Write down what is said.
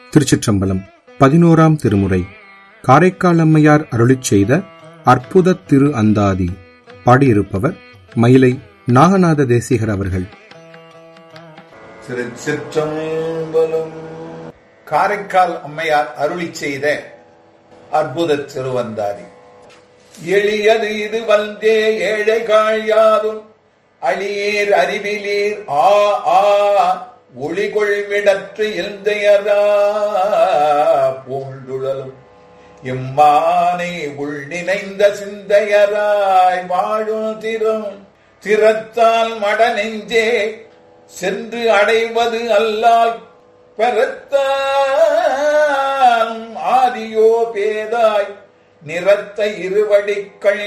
திருச்சிற்றம்பலம் பதினோராம் திருமுறை காரைக்கால் அம்மையார் அருளிச் செய்த அற்புத திரு அந்தாதி பாடியிருப்பவர் மயிலை நாகநாத தேசிகர் அவர்கள் திருச்சிற்றம்பலம் காரைக்கால் அம்மையார் அருளி செய்த அற்புத திருவந்தாரி எளியது இது வந்தே ஏழை காழியாதும் அழியேர் அறிவிலீர் ஆ ஆ ஒளிகொள்விடற்று எந்தையரா பூண்டுழலும் இம்மானை உள் நினைந்த சிந்தையராய் வாழும் திறம் திறத்தால் மட நெஞ்சே சென்று அடைவது அல்லால் பெறத்தான் ஆதியோ பேதாய் நிறத்த இருவடிக்கள்